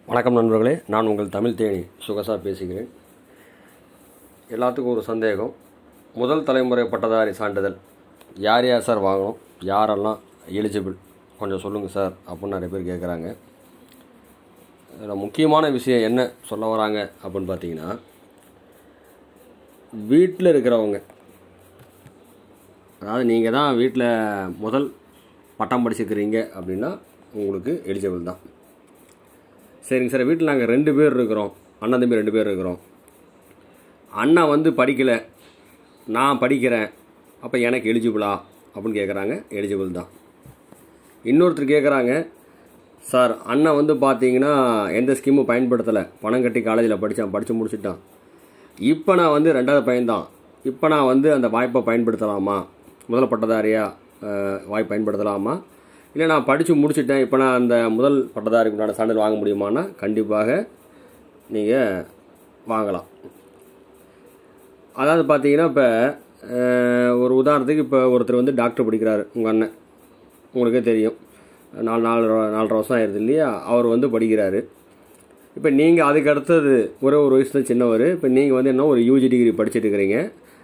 வணக்கம் நண்பர்களே நான் உங்கள் தமிழ் தேனி சுகசா பேசுகிறேன் எல்லாத்துக்கும் ஒரு சந்தேகம் முதல் தலைமுறை பட்டதாரி சான்றிதழ் யார் யார் சார் வாங்கணும் யாரெல்லாம் எலிஜிபிள் கொஞ்சம் சொல்லுங்கள் சார் அப்படின்னு நிறைய பேர் கேட்குறாங்க இதில் முக்கியமான விஷயம் என்ன சொல்ல வராங்க அப்படின்னு பார்த்தீங்கன்னா வீட்டில் இருக்கிறவங்க அதாவது நீங்கள் தான் வீட்டில் முதல் பட்டம் படிச்சிருக்கிறீங்க அப்படின்னா உங்களுக்கு எலிஜிபிள் தான் சரிங்க சார் வீட்டில் நாங்கள் ரெண்டு பேர் இருக்கிறோம் அண்ணன் தம்பி ரெண்டு பேர் இருக்கிறோம் அண்ணா வந்து படிக்கலை நான் படிக்கிறேன் அப்போ எனக்கு எலிஜிபிளா அப்படின்னு கேட்குறாங்க எலிஜிபிள் தான் இன்னொருத்தர் கேட்குறாங்க சார் அண்ணன் வந்து பார்த்தீங்கன்னா எந்த ஸ்கீமும் பயன்படுத்தலை பணம் கட்டி காலேஜில் படித்தான் படித்து முடிச்சுட்டான் இப்போ நான் வந்து ரெண்டாவது பையன்தான் இப்போ நான் வந்து அந்த வாய்ப்பை பயன்படுத்தலாமா முதல் பட்டதாரியாக அஹ், வாய்ப்பு பயன்படுத்தலாமா இல்லை நான் படித்து முடிச்சிட்டேன் இப்போ நான் அந்த முதல் பட்டதாரிக்கு உண்டான சான்றிதழ் வாங்க முடியுமான்னா கண்டிப்பாக நீங்கள் வாங்கலாம் அதாவது பார்த்தீங்கன்னா இப்போ ஒரு உதாரணத்துக்கு இப்போ ஒருத்தர் வந்து டாக்டர் படிக்கிறாரு உங்கள் அண்ணன் உங்களுக்கே தெரியும் நாலு நாலு நாலரை வருஷம் ஆயிடுது இல்லையா அவர் வந்து படிக்கிறாரு இப்போ நீங்கள் அதுக்கு அடுத்தது ஒரே ஒரு வயசு தான் சின்னவர் இப்போ நீங்கள் வந்து என்ன ஒரு யூஜி டிகிரி படிச்சுட்டு இருக்கிறீங்க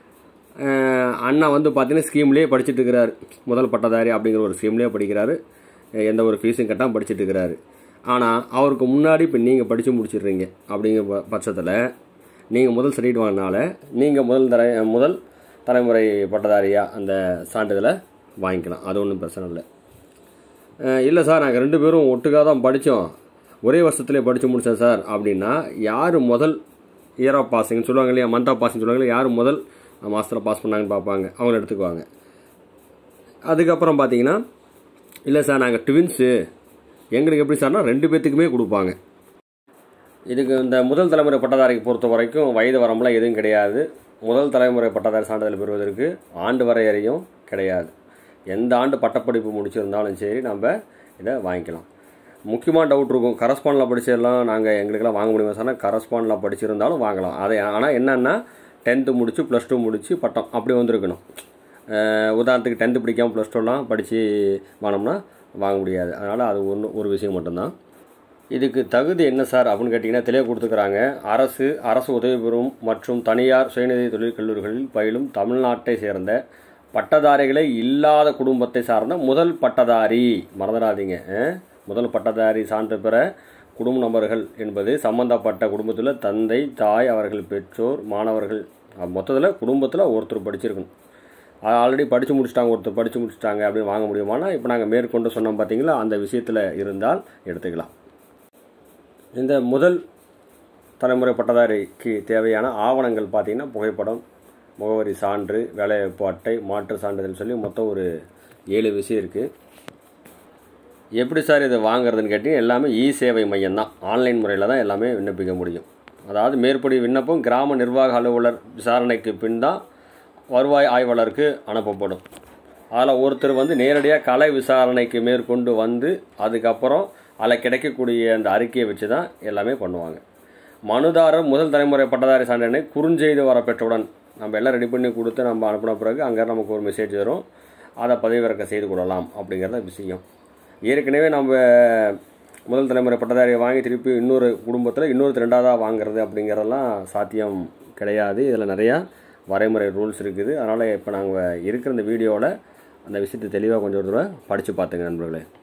அஹ் அண்ணா வந்து பார்த்தீங்கன்னா ஸ்கீம்லேயே படிச்சுட்டு இருக்கிறாரு முதல் பட்டதாரி அப்படிங்கிற ஒரு ஸ்கீம்லேயே படிக்கிறாரு அஹ் எந்த ஒரு ஃபீஸும் கட்டாமல் படிச்சுட்டு இருக்கிறாரு ஆனால் அவருக்கு முன்னாடி இப்போ நீங்கள் படித்து முடிச்சிடுறீங்க அப்படிங்கிற ப- பட்சத்தில் நீங்கள் முதல் சர்டிஃபிகேட் வாங்கினால நீங்கள் முதல் தர முதல் தலைமுறை பட்டதாரியாக அந்த சான்றிதழை வாங்கிக்கலாம் அது ஒன்றும் பிரச்சனை இல்லை அஹ் இல்லை சார் நாங்கள் ரெண்டு பேரும் ஒட்டுக்காக தான் படித்தோம் ஒரே வருஷத்துலேயே படித்து முடித்தேன் சார் அப்படின்னா யார் முதல் இயர் ஆஃப் பாசிங்னு சொல்லுவாங்க இல்லையா மந்த் ஆஃப் பாசிங் சொல்லுவாங்க இல்லையா யார் முதல் மாதத்தில் பாஸ் பண்ணாங்கன்னு பார்ப்பாங்க அவங்கள எடுத்துக்குவாங்க அதுக்கப்புறம் பார்த்தீங்கன்னா இல்லை சார் நாங்கள் ட்வின்ஸு எங்களுக்கு எப்படி சார்னா ரெண்டு பேர்த்துக்குமே கொடுப்பாங்க இதுக்கு இந்த முதல் தலைமுறை பட்டதாரிக்கு பொறுத்த வரைக்கும் வயது வரம்புலாம் எதுவும் கிடையாது முதல் தலைமுறை பட்டதாரி சான்றிதழ் பெறுவதற்கு ஆண்டு வரையறையும் கிடையாது எந்த ஆண்டு பட்டப்படிப்பு முடிச்சிருந்தாலும் சரி நம்ம இதை வாங்கிக்கலாம் முக்கியமான டவுட் இருக்கும் கரஸ்பாண்டில் படிச்சதெல்லாம் நாங்கள் எங்களுக்கெல்லாம் வாங்க முடியுமா சார் கரஸ்பாண்டில் படிச்சிருந்தாலும் வாங்கலாம் அதை ஆனால் என்னென்னா டென்த்து முடித்து ப்ளஸ் டூ முடித்து பட்டம் அப்படி வந்திருக்கணும் அஹ் உதாரணத்துக்கு டென்த்து பிடிக்காமல் ப்ளஸ் டூலாம் படித்து வாங்கினோம்னா வாங்க முடியாது அதனால் அது ஒன்று ஒரு விஷயம் மட்டும்தான் இதுக்கு தகுதி என்ன சார் அப்படின்னு கேட்டிங்கன்னா தெளிவாக கொடுத்துக்கிறாங்க அரசு அரசு உதவி பெறும் மற்றும் தனியார் சுயநிதி தொழில் கல்லூரிகளில் பயிலும் தமிழ்நாட்டை சேர்ந்த பட்டதாரிகளே இல்லாத குடும்பத்தை சார்ந்த முதல் பட்டதாரி மறந்துடாதீங்க அஹ்? முதல் பட்டதாரி சான்று பெற குடும்ப நபர்கள் என்பது சம்பந்தப்பட்ட குடும்பத்தில் தந்தை தாய் அவர்கள் பெற்றோர் மாணவர்கள் மொத்தத்தில் குடும்பத்தில் ஒருத்தர் படிச்சிருக்கணும் ஆல்ரெடி படித்து முடிச்சிட்டாங்க ஒருத்தர் படித்து முடிச்சிட்டாங்க அப்படின்னு வாங்க முடியுமானா இப்போ நாங்கள் மேற்கொண்டு சொன்னோம் பார்த்தீங்களா அந்த விஷயத்தில் இருந்தால் எடுத்துக்கலாம் இந்த முதல் தலைமுறை பட்டதாரிக்கு தேவையான ஆவணங்கள் பார்த்தீங்கன்னா புகைப்படம் முகவரி சான்று வேலைவாய்ப்பு அட்டை மாற்று சான்றிதழ் சொல்லி மொத்தம் ஒரு ஏழு விஷயம் இருக்குது எப்படி சார் இதை வாங்குறதுன்னு கேட்டீங்கன்னா எல்லாமே இ சேவை மையம் தான் ஆன்லைன் முறையில் தான் எல்லாமே விண்ணப்பிக்க முடியும் அதாவது மேற்படி விண்ணப்பம் கிராம நிர்வாக அலுவலர் விசாரணைக்கு பின் தான் வருவாய் ஆய்வாளருக்கு அனுப்பப்படும் அதில் ஒருத்தர் வந்து நேரடியாக கலை விசாரணைக்கு மேற்கொண்டு வந்து அதுக்கப்புறம் அதில் கிடைக்கக்கூடிய அந்த அறிக்கையை வச்சு தான் எல்லாமே பண்ணுவாங்க மனுதாரர் முதல் தலைமுறை பட்டதாரி சான்றிதழை குறுஞ்செய்து வர பெற்றவுடன் நம்ம எல்லாம் ரெடி பண்ணி கொடுத்து நம்ம அனுப்பின பிறகு அங்கே நமக்கு ஒரு மெசேஜ் வரும் அதை பதிவிறக்கம் செய்து கொள்ளலாம் அப்படிங்கிறத விஷயம் ஏற்கனவே நம்ம முதல் தலைமுறை பட்டதாரியை வாங்கி திருப்பி இன்னொரு குடும்பத்தில் இன்னொரு ரெண்டாவதாக வாங்குறது அப்படிங்கிறதெல்லாம் சாத்தியம் கிடையாது இதில் நிறையா வரைமுறை ரூல்ஸ் இருக்குது அதனால் இப்போ நாங்கள் இருக்கிற இந்த வீடியோவில் அந்த விஷயத்தை தெளிவாக கொஞ்சம் ஒரு தடவை படித்து பார்த்துங்க நண்பர்களே